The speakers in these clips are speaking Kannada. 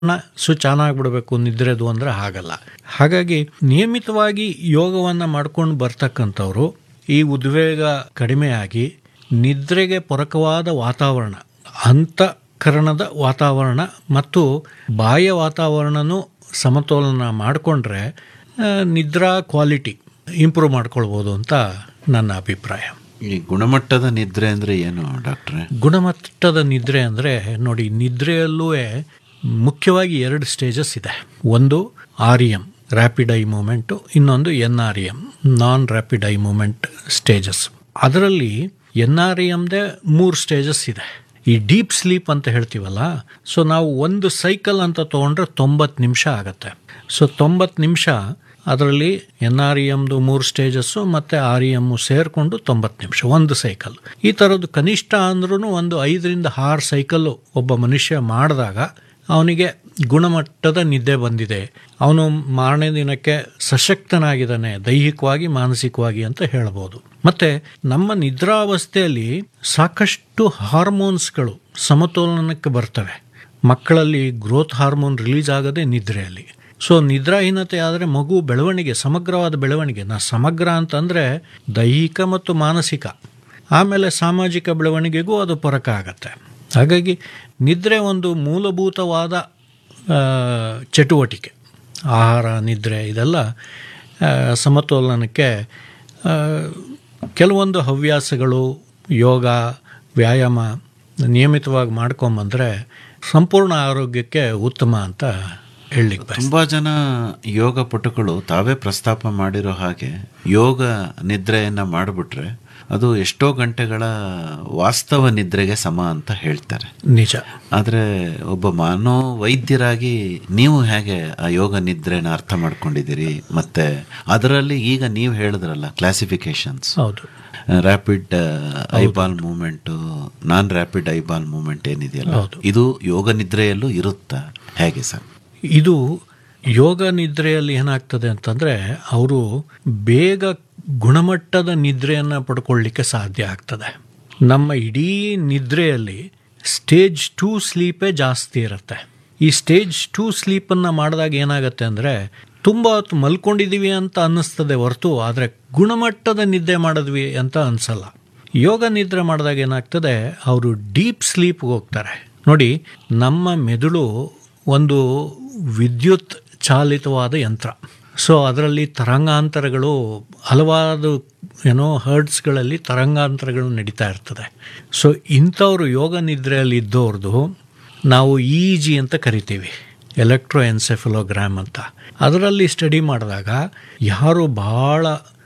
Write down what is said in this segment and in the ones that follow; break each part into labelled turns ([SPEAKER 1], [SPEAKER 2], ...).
[SPEAKER 1] ಸ್ವಿಚ್ ಆನ್ ಆಗಿಬಿಡಬೇಕು ನಿದ್ರೆದು ಅಂದ್ರೆ ಹಾಗಲ್ಲ ಹಾಗಾಗಿ ನಿಯಮಿತವಾಗಿ ಯೋಗವನ್ನು ಮಾಡ್ಕೊಂಡು ಬರ್ತಕ್ಕಂಥವ್ರು ಈ ಉದ್ವೇಗ ಕಡಿಮೆಯಾಗಿ ನಿದ್ರೆಗೆ ಪೂರಕವಾದ ವಾತಾವರಣ ಅಂತಃಕರಣದ ವಾತಾವರಣ ಮತ್ತು ಬಾಹ್ಯ ವಾತಾವರಣನೂ ಸಮತೋಲನ ಮಾಡಿಕೊಂಡ್ರೆ ನಿದ್ರಾ ಕ್ವಾಲಿಟಿ ಇಂಪ್ರೂವ್ ಮಾಡ್ಕೊಳ್ಬೋದು ಅಂತ ನನ್ನ ಅಭಿಪ್ರಾಯ
[SPEAKER 2] ಈ ಗುಣಮಟ್ಟದ ನಿದ್ರೆ ಅಂದ್ರೆ ಏನು ಡಾಕ್ಟ್ರೆ
[SPEAKER 1] ಗುಣಮಟ್ಟದ ನಿದ್ರೆ ಅಂದರೆ ನೋಡಿ ನಿದ್ರೆಯಲ್ಲೂ ಮುಖ್ಯವಾಗಿ ಎರಡು ಸ್ಟೇಜಸ್ ಇದೆ ಒಂದು R E M rapid eye movement ಇನ್ನೊಂದು N R E M non rapid eye movement stages ಅದರಲ್ಲಿ ಎನ್ ಆರ್ ಇ ಎಮ್ದೇ ಮೂರು ಸ್ಟೇಜಸ್ ಇದೆ ಈ ಡೀಪ್ ಸ್ಲೀಪ್ ಅಂತ ಹೇಳ್ತೀವಲ್ಲ ಸೊ ನಾವು ಒಂದು ಸೈಕಲ್ ಅಂತ ತೊಗೊಂಡ್ರೆ ತೊಂಬತ್ತು ನಿಮಿಷ ಆಗತ್ತೆ ಸೊ ತೊಂಬತ್ತು ನಿಮಿಷ ಅದರಲ್ಲಿ ಎನ್ ಆರ್ ಇ ಎಮ್ದು ಮೂರು ಸ್ಟೇಜಸ್ಸು ಮತ್ತು ಆರ್ ಇ ಎಮ್ಮು ಸೇರಿಕೊಂಡು ತೊಂಬತ್ತು ನಿಮಿಷ ಒಂದು ಸೈಕಲ್ ಈ ಥರದ್ದು ಕನಿಷ್ಠ ಅಂದ್ರೂ ಒಂದು ಐದರಿಂದ ಆರು ಸೈಕಲ್ಲು ಒಬ್ಬ ಮನುಷ್ಯ ಮಾಡಿದಾಗ ಅವನಿಗೆ ಗುಣಮಟ್ಟದ ನಿದ್ದೆ ಬಂದಿದೆ ಅವನು ಮಾರನೇ ದಿನಕ್ಕೆ ಸಶಕ್ತನಾಗಿದ್ದಾನೆ ದೈಹಿಕವಾಗಿ ಮಾನಸಿಕವಾಗಿ ಅಂತ ಹೇಳ್ಬೋದು ಮತ್ತು ನಮ್ಮ ನಿದ್ರಾವಸ್ಥೆಯಲ್ಲಿ ಸಾಕಷ್ಟು ಹಾರ್ಮೋನ್ಸ್ಗಳು ಸಮತೋಲನಕ್ಕೆ ಬರ್ತವೆ ಮಕ್ಕಳಲ್ಲಿ ಗ್ರೋತ್ ಹಾರ್ಮೋನ್ ರಿಲೀಸ್ ಆಗದೆ ನಿದ್ರೆಯಲ್ಲಿ ಸೊ ನಿದ್ರಾಹೀನತೆ ಆದರೆ ಮಗು ಬೆಳವಣಿಗೆ ಸಮಗ್ರವಾದ ಬೆಳವಣಿಗೆ ನಾ ಸಮಗ್ರ ಅಂತಂದರೆ ದೈಹಿಕ ಮತ್ತು ಮಾನಸಿಕ ಆಮೇಲೆ ಸಾಮಾಜಿಕ ಬೆಳವಣಿಗೆಗೂ ಅದು ಪರಕ ಆಗತ್ತೆ ಹಾಗಾಗಿ ನಿದ್ರೆ ಒಂದು ಮೂಲಭೂತವಾದ ಚಟುವಟಿಕೆ ಆಹಾರ ನಿದ್ರೆ ಇದೆಲ್ಲ ಸಮತೋಲನಕ್ಕೆ ಕೆಲವೊಂದು ಹವ್ಯಾಸಗಳು ಯೋಗ ವ್ಯಾಯಾಮ ನಿಯಮಿತವಾಗಿ ಮಾಡ್ಕೊಂಬಂದರೆ ಸಂಪೂರ್ಣ ಆರೋಗ್ಯಕ್ಕೆ ಉತ್ತಮ ಅಂತ ಹೇಳಲಿಕ್ಕೆ
[SPEAKER 2] ತುಂಬಾ ಜನ ಯೋಗ ಪಟುಗಳು ತಾವೇ ಪ್ರಸ್ತಾಪ ಮಾಡಿರೋ ಹಾಗೆ ಯೋಗ ನಿದ್ರೆಯನ್ನ ಮಾಡಿಬಿಟ್ರೆ ಅದು ಎಷ್ಟೋ ಗಂಟೆಗಳ ವಾಸ್ತವ ನಿದ್ರೆಗೆ ಸಮ ಅಂತ ಹೇಳ್ತಾರೆ
[SPEAKER 1] ನಿಜ
[SPEAKER 2] ಆದರೆ ಒಬ್ಬ ಮಾನೋ ವೈದ್ಯರಾಗಿ ನೀವು ಹೇಗೆ ಆ ಯೋಗ ನಿದ್ರೆನ ಅರ್ಥ ಮಾಡ್ಕೊಂಡಿದ್ದೀರಿ ಮತ್ತೆ ಅದರಲ್ಲಿ ಈಗ ನೀವು ಹೇಳಿದ್ರಲ್ಲ ಕ್ಲಾಸಿಫಿಕೇಶನ್ಸ್
[SPEAKER 1] ಹೌದು
[SPEAKER 2] rapid eyeball movement non rapid eyeball movement ಏನಿದೆಯಲ್ಲ
[SPEAKER 1] ಹೌದು.
[SPEAKER 2] ಇದು ಯೋಗ ನಿದ್ರೆಯಲ್ಲೂ ಇರುತ್ತಾ ಹೇಗೆ ಸರ್
[SPEAKER 1] ಇದು ಯೋಗ ನಿದ್ರೆಯಲ್ಲಿ ಏನಾಗ್ತದೆ ಅಂತಂದರೆ ಅವರು ಬೇಗ ಗುಣಮಟ್ಟದ ನಿದ್ರೆಯನ್ನು ಪಡ್ಕೊಳ್ಳಿಕ್ಕೆ ಸಾಧ್ಯ ಆಗ್ತದೆ ನಮ್ಮ ಇಡೀ ನಿದ್ರೆಯಲ್ಲಿ ಸ್ಟೇಜ್ ಟೂ ಸ್ಲೀಪೇ ಜಾಸ್ತಿ ಇರುತ್ತೆ ಈ ಸ್ಟೇಜ್ ಟೂ ಸ್ಲೀಪನ್ನು ಮಾಡಿದಾಗ ಏನಾಗುತ್ತೆ ಅಂದರೆ ತುಂಬ ಹೊತ್ತು ಮಲ್ಕೊಂಡಿದ್ದೀವಿ ಅಂತ ಅನ್ನಿಸ್ತದೆ ಹೊರತು ಆದರೆ ಗುಣಮಟ್ಟದ ನಿದ್ದೆ ಮಾಡಿದ್ವಿ ಅಂತ ಅನಿಸಲ್ಲ ಯೋಗ ನಿದ್ರೆ ಮಾಡಿದಾಗ ಏನಾಗ್ತದೆ ಅವರು ಡೀಪ್ ಸ್ಲೀಪ್ಗೆ ಹೋಗ್ತಾರೆ ನೋಡಿ ನಮ್ಮ ಮೆದುಳು ಒಂದು ವಿದ್ಯುತ್ ಚಾಲಿತವಾದ ಯಂತ್ರ ಸೊ ಅದರಲ್ಲಿ ತರಂಗಾಂತರಗಳು ಹಲವಾರು ಏನೋ ಹರ್ಡ್ಸ್ಗಳಲ್ಲಿ ತರಂಗಾಂತರಗಳು ನಡೀತಾ ಇರ್ತದೆ ಸೊ ಇಂಥವ್ರು ಯೋಗ ನಿದ್ರೆಯಲ್ಲಿ ಇದ್ದವ್ರದ್ದು ನಾವು ಇ ಜಿ ಅಂತ ಕರಿತೀವಿ ಎಲೆಕ್ಟ್ರೋ ಎನ್ಸೆಫಲೋಗ್ರಾಮ್ ಅಂತ ಅದರಲ್ಲಿ ಸ್ಟಡಿ ಮಾಡಿದಾಗ ಯಾರು ಬಹಳ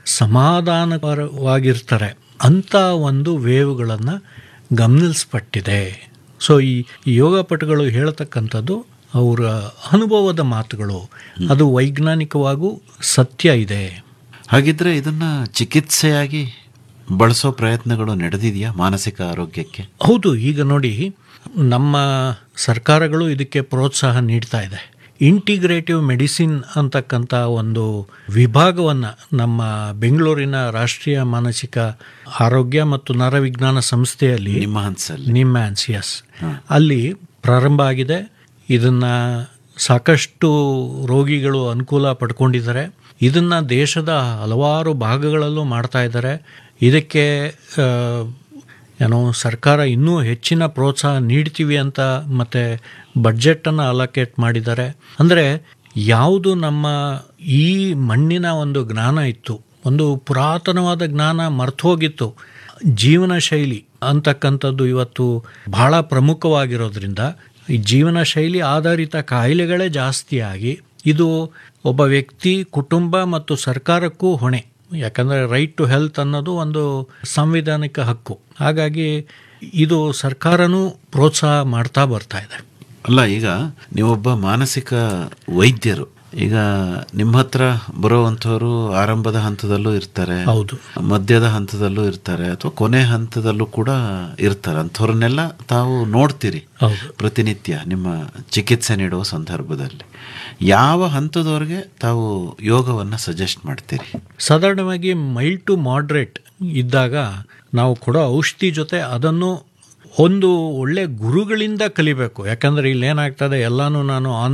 [SPEAKER 1] ಸಮಾಧಾನಕರವಾಗಿರ್ತಾರೆ ಅಂಥ ಒಂದು ವೇವ್ಗಳನ್ನು ಗಮನಿಸಲ್ಪಟ್ಟಿದೆ ಸೊ ಈ ಯೋಗಪಟುಗಳು ಹೇಳ್ತಕ್ಕಂಥದ್ದು ಅವರ ಅನುಭವದ ಮಾತುಗಳು ಅದು ವೈಜ್ಞಾನಿಕವಾಗೂ ಸತ್ಯ ಇದೆ
[SPEAKER 2] ಹಾಗಿದ್ರೆ ಇದನ್ನ ಚಿಕಿತ್ಸೆಯಾಗಿ ಬಳಸೋ ಪ್ರಯತ್ನಗಳು ನಡೆದಿದೆಯಾ ಮಾನಸಿಕ ಆರೋಗ್ಯಕ್ಕೆ
[SPEAKER 1] ಹೌದು ಈಗ ನೋಡಿ ನಮ್ಮ ಸರ್ಕಾರಗಳು ಇದಕ್ಕೆ ಪ್ರೋತ್ಸಾಹ ನೀಡ್ತಾ ಇದೆ ಇಂಟಿಗ್ರೇಟಿವ್ ಮೆಡಿಸಿನ್ ಅಂತಕ್ಕಂಥ ಒಂದು ವಿಭಾಗವನ್ನು ನಮ್ಮ ಬೆಂಗಳೂರಿನ ರಾಷ್ಟ್ರೀಯ ಮಾನಸಿಕ ಆರೋಗ್ಯ ಮತ್ತು ನರವಿಜ್ಞಾನ ಸಂಸ್ಥೆಯಲ್ಲಿ
[SPEAKER 2] ನಿಮ್ಮ ಹನ್ಸಲ್ಲಿ
[SPEAKER 1] ನಿಮ್ಯಾನ್ಸ್ ಎಸ್ ಅಲ್ಲಿ ಪ್ರಾರಂಭ ಆಗಿದೆ ಇದನ್ನ ಸಾಕಷ್ಟು ರೋಗಿಗಳು ಅನುಕೂಲ ಪಡ್ಕೊಂಡಿದ್ದಾರೆ ಇದನ್ನ ದೇಶದ ಹಲವಾರು ಭಾಗಗಳಲ್ಲೂ ಮಾಡ್ತಾ ಇದ್ದಾರೆ ಇದಕ್ಕೆ ಆ, ಏನೋ ಸರ್ಕಾರ ಇನ್ನೂ ಹೆಚ್ಚಿನ ಪ್ರೋತ್ಸಾಹ ನೀಡ್ತೀವಿ ಅಂತ ಮತ್ತೆ ಬಡ್ಜೆಟನ್ನು ಅಲೋಕೇಟ್ ಮಾಡಿದ್ದಾರೆ ಅಂದರೆ ಯಾವುದು ನಮ್ಮ ಈ ಮಣ್ಣಿನ ಒಂದು ಜ್ಞಾನ ಇತ್ತು ಒಂದು ಪುರಾತನವಾದ ಜ್ಞಾನ ಮರ್ತೋಗಿತ್ತು ಜೀವನ ಶೈಲಿ ಅಂತಕ್ಕಂಥದ್ದು ಇವತ್ತು ಬಹಳ ಪ್ರಮುಖವಾಗಿರೋದ್ರಿಂದ ಈ ಜೀವನ ಶೈಲಿ ಆಧಾರಿತ ಕಾಯಿಲೆಗಳೇ ಜಾಸ್ತಿಯಾಗಿ ಇದು ಒಬ್ಬ ವ್ಯಕ್ತಿ ಕುಟುಂಬ ಮತ್ತು ಸರ್ಕಾರಕ್ಕೂ ಹೊಣೆ ಯಾಕಂದರೆ ರೈಟ್ ಟು ಹೆಲ್ತ್ ಅನ್ನೋದು ಒಂದು ಸಾಂವಿಧಾನಿಕ ಹಕ್ಕು ಹಾಗಾಗಿ ಇದು ಸರ್ಕಾರನೂ ಪ್ರೋತ್ಸಾಹ ಮಾಡ್ತಾ ಬರ್ತಾ ಇದೆ
[SPEAKER 2] ಅಲ್ಲ ಈಗ ನೀವೊಬ್ಬ ಮಾನಸಿಕ ವೈದ್ಯರು ಈಗ ನಿಮ್ಮ ಹತ್ರ ಬರುವಂಥವ್ರು ಆರಂಭದ ಹಂತದಲ್ಲೂ ಇರ್ತಾರೆ
[SPEAKER 1] ಹೌದು
[SPEAKER 2] ಮಧ್ಯದ ಹಂತದಲ್ಲೂ ಇರ್ತಾರೆ ಅಥವಾ ಕೊನೆ ಹಂತದಲ್ಲೂ ಕೂಡ ಇರ್ತಾರೆ ಅಂಥವ್ರನ್ನೆಲ್ಲ ತಾವು ನೋಡ್ತೀರಿ
[SPEAKER 1] ಹೌದು
[SPEAKER 2] ಪ್ರತಿನಿತ್ಯ ನಿಮ್ಮ ಚಿಕಿತ್ಸೆ ನೀಡುವ ಸಂದರ್ಭದಲ್ಲಿ ಯಾವ ಹಂತದವರೆಗೆ ತಾವು ಯೋಗವನ್ನು ಸಜೆಸ್ಟ್ ಮಾಡ್ತೀರಿ
[SPEAKER 1] ಸಾಧಾರಣವಾಗಿ ಮೈಲ್ಡ್ ಟು ಮಾಡ್ರೇಟ್ ಇದ್ದಾಗ ನಾವು ಕೊಡೋ ಔಷಧಿ ಜೊತೆ ಅದನ್ನು ಒಂದು ಒಳ್ಳೆ ಗುರುಗಳಿಂದ ಕಲಿಬೇಕು ಯಾಕಂದ್ರೆ ಇಲ್ಲಿ ಏನಾಗ್ತದೆ ಎಲ್ಲಾನು ನಾನು ಆನ್